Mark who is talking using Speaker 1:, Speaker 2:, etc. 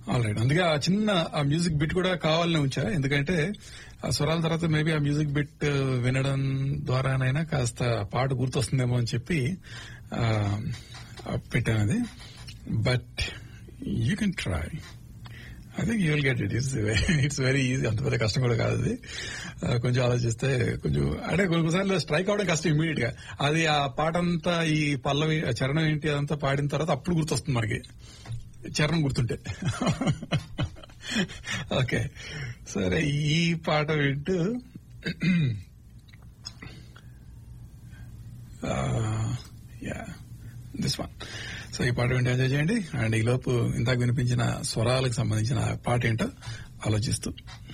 Speaker 1: alright అందుకే ఆ చిన్న ఆ మ్యూజిక్ బిట్ కూడా కావాలని ఉంచా ఎందుకంటే ఆ స్వరాల తర్వాత మేబీ ఆ మ్యూజిక్ బిట్ వినడం ద్వారానైనా కాస్త పాట గుర్తొస్తుందేమో అని చెప్పి ఆ, ఆ పెట్టాను అది but you can try I think you will get it it's it's very easy అంత పెద్ద కష్టం కూడా కాదు అది ఆ, కొంచెం ఆలోచిస్తే కొంచెం అంటే కొన్నిసార్లు స్ట్రైక్ అవడం కష్టం ఇమీడియట్ గా అది ఆ పాట అంతా ఈ పల్లవి ఆ చరణం ఏంటి అదంతా పాడిన తర్వాత అప్పుడు గుర్తొస్తుంది మనకి చరణం గుర్తుంటే ఓకే సరే ఈ పాట వింటూ యా దిస్ వన్ సో ఈ పాట వింటే ఎంజాయ్ చేయండి అండ్ ఈ లోపు ఇందాక వినిపించిన స్వరాలకు సంబంధించిన పాట ఏంటో ఆలోచిస్తూ